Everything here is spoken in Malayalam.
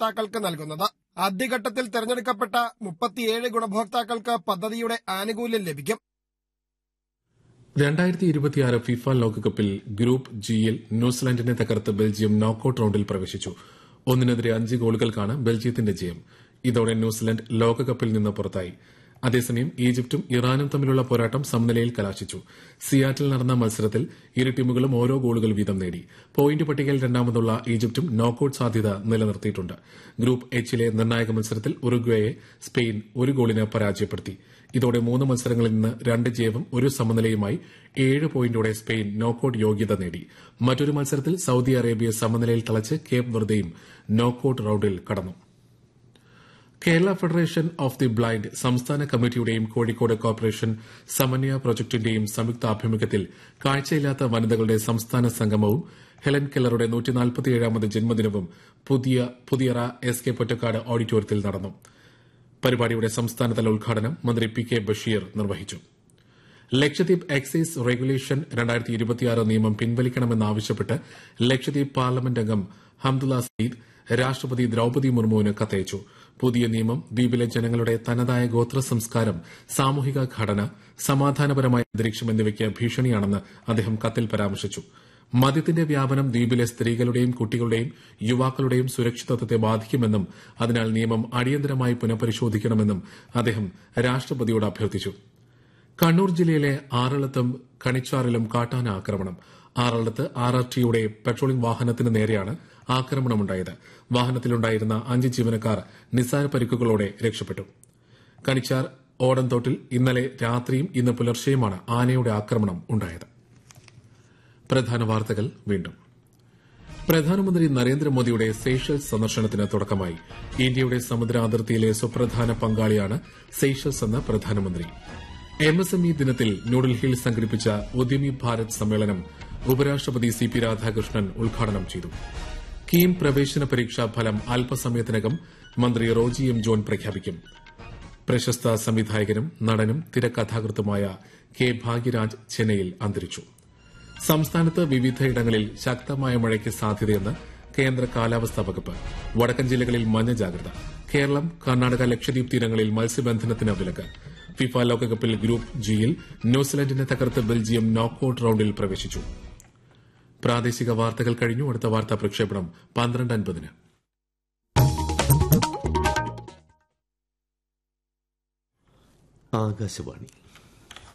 ഗുണഭോക്താക്കൾക്ക് നൽകുന്നത് ആദ്യഘട്ടത്തിൽ തെരഞ്ഞെടുക്കപ്പെട്ട മുപ്പത്തിയേഴ് ഗുണഭോക്താക്കൾക്ക് പദ്ധതിയുടെ ആനുകൂല്യം ലഭിക്കും രണ്ടായിരത്തി ഇരുപത്തിയാറ് ഫിഫ ലോകകപ്പിൽ ഗ്രൂപ്പ് ജിയിൽ ന്യൂസിലാൻഡിനെ തകർത്ത് ബെൽജിയം നോക്കൌട്ട് റൌണ്ടിൽ പ്രവേശിച്ചു ഒന്നിനെതിരെ അഞ്ച് ഗോളുകൾക്കാണ് ബെൽജിയത്തിന്റെ ജയം ഇതോടെ ന്യൂസിലാൻഡ് ലോകകപ്പിൽ നിന്ന് പുറത്തായി അതേസമയം ഈജിപ്തും ഇറാനും തമ്മിലുള്ള പോരാട്ടം സമനിലയിൽ കലാശിച്ചു സിയാറ്റിൽ നടന്ന മത്സരത്തിൽ ഇരു ടീമുകളും ഓരോ ഗോളുകൾ വീതം നേടി പോയിന്റ് പട്ടികയിൽ രണ്ടാമതുള്ള ഈജിപ്തും നോക്കൌട്ട് സാധ്യത നിലനിർത്തിയിട്ടുണ്ട് ഗ്രൂപ്പ് എച്ചിലെ നിർണായക മത്സരത്തിൽ ഉറുഗ്വേയെ സ്പെയിൻ ഒരു ഗോളിന് പരാജയപ്പെടുത്തി ഇതോടെ മൂന്ന് മത്സരങ്ങളിൽ നിന്ന് രണ്ട് ജയവും ഒരു സമനിലയുമായി ഏഴ് പോയിന്റോടെ സ്പെയിൻ നോക്കൌട്ട് യോഗ്യത നേടി മറ്റൊരു മത്സരത്തിൽ സൌദി അറേബ്യ സമനിലയിൽ തളച്ച് കേപ്പ് വെർദയും നോക്കൌട്ട് റൌണ്ടിൽ കടന്നു Kerala federation of the blind സംസ്ഥാന കമ്മിറ്റിയുടെയും കോഴിക്കോട് കോർപ്പറേഷൻ സമന്വയ പ്രൊജക്ടിന്റെയും സംയുക്ത ആഭിമുഖ്യത്തിൽ കാഴ്ചയില്ലാത്ത വനിതകളുടെ സംസ്ഥാന സംഗമവും ഹെലൻ കെല്ലറുടെ നൂറ്റിനാൽപ്പത്തിയേഴാമത് ജന്മദിനവും പുതിയ പുതിയറ എസ് കെ പൊറ്റക്കാട് ഓഡിറ്റോറിയത്തിൽ നടന്നു പരിപാടിയുടെ സംസ്ഥാനതല ഉദ്ഘാടനം മന്ത്രി പി കെ ബഷീർ നിർവഹിച്ചു ലക്ഷദ്വീപ് എക്സൈസ് റെഗുലേഷൻ രണ്ടായിരത്തി ഇരുപത്തിയാറ് നിയമം പിൻവലിക്കണമെന്നാവശ്യപ്പെട്ട് ലക്ഷദ്വീപ് പാർലമെന്റ് അംഗം ഹംദുല്ല സയ്യിദ് രാഷ്ട്രപതി ദ്രൌപതി മുർമുവിന് കത്തയച്ചു പുതിയ നിയമം ദ്വീപിലെ ജനങ്ങളുടെ തനതായ ഗോത്ര സംസ്കാരം സാമൂഹിക ഘടന സമാധാനപരമായ അന്തരീക്ഷം എന്നിവയ്ക്ക് ഭീഷണിയാണെന്ന് അദ്ദേഹം കത്തിൽ പരാമർശിച്ചു മദ്യത്തിന്റെ വ്യാപനം ദ്വീപിലെ സ്ത്രീകളുടെയും കുട്ടികളുടെയും യുവാക്കളുടെയും സുരക്ഷിതത്വത്തെ ബാധിക്കുമെന്നും അതിനാൽ നിയമം അടിയന്തരമായി പുനഃപരിശോധിക്കണമെന്നും അദ്ദേഹം രാഷ്ട്രപതിയോട് അഭ്യർത്ഥിച്ചു കണ്ണൂർ ജില്ലയിലെ ആറളത്തും കണിച്ചാറിലും കാട്ടാന ആക്രമണം ആറളത്ത് ആർ ആർ ടിയുടെ പെട്രോളിംഗ് വാഹനത്തിന് നേരെയാണ് ആക്രമണമുണ്ടായത് വാഹനത്തിലുണ്ടായിരുന്ന അഞ്ച് ജീവനക്കാർ നിസ്സാര പരിക്കുകളോടെ രക്ഷപ്പെട്ടു കണിച്ചാർ ഓടൻതോട്ടിൽ ഇന്നലെ രാത്രിയും ഇന്ന് പുലർച്ചെയുമാണ് ആനയുടെ ആക്രമണം ഉണ്ടായത് പ്രധാന വാർത്തകൾ വീണ്ടും പ്രധാനമന്ത്രി നരേന്ദ്രമോദിയുടെ സെയ്ഷൽസ് സന്ദർശനത്തിന് തുടക്കമായി ഇന്ത്യയുടെ സമുദ്ര അതിർത്തിയിലെ സുപ്രധാന പങ്കാളിയാണ് സെയ്ഷൽസ് എന്ന് പ്രധാനമന്ത്രി എം എസ് എം ഇ ദിനത്തിൽ ന്യൂഡൽഹിയിൽ സംഘടിപ്പിച്ച ഉദ്യമി ഭാരത് സമ്മേളനം ഉപരാഷ്ട്രപതി സി പി രാധാകൃഷ്ണൻ ഉദ്ഘാടനം ചെയ്തു കീം പ്രവേശന പരീക്ഷാ ഫലം അല്പസമയത്തിനകം മന്ത്രി റോജി എം ജോൺ പ്രഖ്യാപിക്കും പ്രശസ്ത സംവിധായകനും നടനും തിരക്കഥാകൃത്തുമായ കെ ഭാഗ്യരാജ് ചെന്നൈയിൽ അന്തരിച്ചു സംസ്ഥാനത്ത് വിവിധയിടങ്ങളിൽ ശക്തമായ മഴയ്ക്ക് സാധ്യതയെന്ന് കേന്ദ്ര കാലാവസ്ഥാ വകുപ്പ് വടക്കൻ ജില്ലകളിൽ മഞ്ഞ ജാഗ്രത കേരളം കർണാടക ലക്ഷദ്വീപ് തീരങ്ങളിൽ മത്സ്യബന്ധനത്തിന് വിലക്ക് ഫിഫ ലോകകപ്പിൽ ഗ്രൂപ്പ് ജിയിൽ ന്യൂസിലൻഡിനെ തകർത്ത് ബെൽജിയം നോക്കൌട്ട് റൌണ്ടിൽ പ്രവേശിച്ചു പ്രാദേശിക വാർത്തകൾ കഴിഞ്ഞു അടുത്ത വാർത്താ പ്രക്ഷേപണം പന്ത്രണ്ട് അൻപതിന് ആകാശവാണി